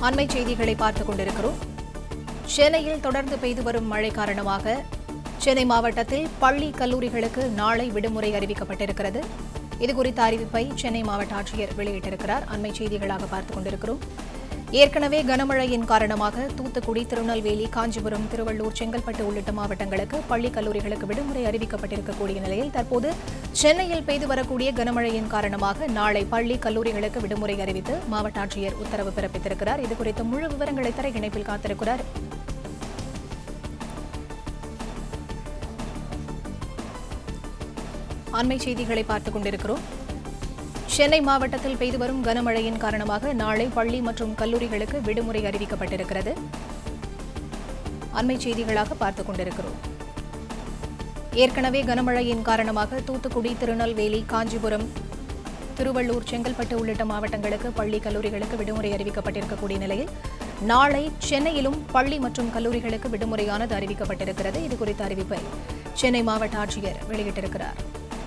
அண்மை செய்திகளை பார்த்துக் கொண்டிருக்கிறோம் சென்னையில் தொடர்ந்து பெய்து வரும் மழை காரணமாக சென்னை மாவட்டத்தில் பள்ளி கல்லூரிகளுக்கு நாளை விடுமுறை அறிவிக்கப்பட்டிருக்கிறது இதுகுறித்த அறிவிப்பை சென்னை மாவட்ட ஆட்சியர் வெளியிட்டிருக்கிறார் அண்மை செய்திகளாக பார்த்துக் கொண்டிருக்கிறோம் ஏற்கனவே கனமழையின் காரணமாக தூத்துக்குடி திருநெல்வேலி காஞ்சிபுரம் திருவள்ளூர் செங்கல்பட்டு உள்ளிட்ட மாவட்டங்களுக்கு பள்ளி கல்லூரிகளுக்கு விடுமுறை அறிவிக்கப்பட்டிருக்கக்கூடிய நிலையில் தற்போது சென்னையில் பெய்து வரக்கூடிய கனமழையின் காரணமாக நாளை பள்ளி கல்லூரிகளுக்கு விடுமுறை அறிவித்து மாவட்ட ஆட்சியர் உத்தரவு பிறப்பித்திருக்கிறார் இதுகுறித்த முழு விவரங்களை தர இணைப்பில் காத்திருக்கிறார் அண்மை செய்திகளை பார்த்துக் கொண்டிருக்கிறோம் சென்னை மாவட்டத்தில் பெய்து வரும் கனமழையின் காரணமாக நாளை பள்ளி மற்றும் கல்லூரிகளுக்கு விடுமுறை அறிவிக்கப்பட்டிருக்கிறது அண்மை செய்திகளாக பார்த்துக் கொண்டிருக்கிறோம் ஏற்கனவே கனமழையின் காரணமாக தூத்துக்குடி திருநெல்வேலி காஞ்சிபுரம் திருவள்ளூர் செங்கல்பட்டு உள்ளிட்ட மாவட்டங்களுக்கு பள்ளி கல்லூரிகளுக்கு விடுமுறை அறிவிக்கப்பட்டிருக்கக்கூடிய நிலையில் நாளை சென்னையிலும் பள்ளி மற்றும் கல்லூரிகளுக்கு விடுமுறையானது அறிவிக்கப்பட்டிருக்கிறது இதுகுறித்த அறிவிப்பை சென்னை மாவட்ட ஆட்சியர் வெளியிட்டிருக்கிறார்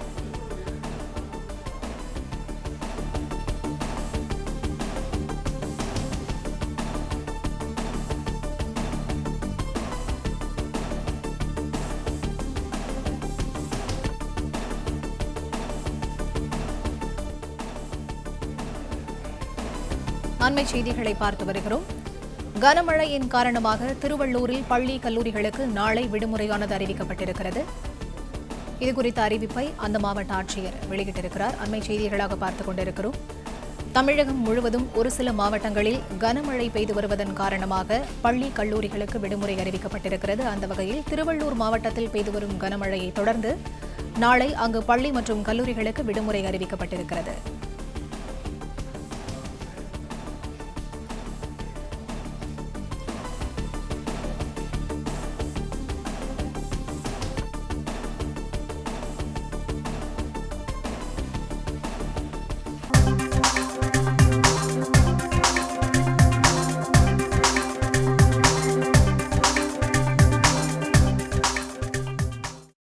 அண்மை செய்திகளை பார்த்து வருகிறோம் கனமழையின் காரணமாக திருவள்ளூரில் பள்ளி கல்லூரிகளுக்கு நாளை விடுமுறையானது அறிவிக்கப்பட்டிருக்கிறது இதுகுறித்த அறிவிப்பை அந்த மாவட்ட ஆட்சியர் வெளியிட்டிருக்கிறார் அண்மை செய்திகளாக பார்த்துக் கொண்டிருக்கிறோம் தமிழகம் முழுவதும் ஒரு சில மாவட்டங்களில் கனமழை பெய்து வருவதன் காரணமாக பள்ளி கல்லூரிகளுக்கு விடுமுறை அறிவிக்கப்பட்டிருக்கிறது அந்த வகையில் திருவள்ளூர் மாவட்டத்தில் பெய்து வரும் கனமழையை தொடர்ந்து நாளை அங்கு பள்ளி மற்றும் கல்லூரிகளுக்கு விடுமுறை அறிவிக்கப்பட்டிருக்கிறது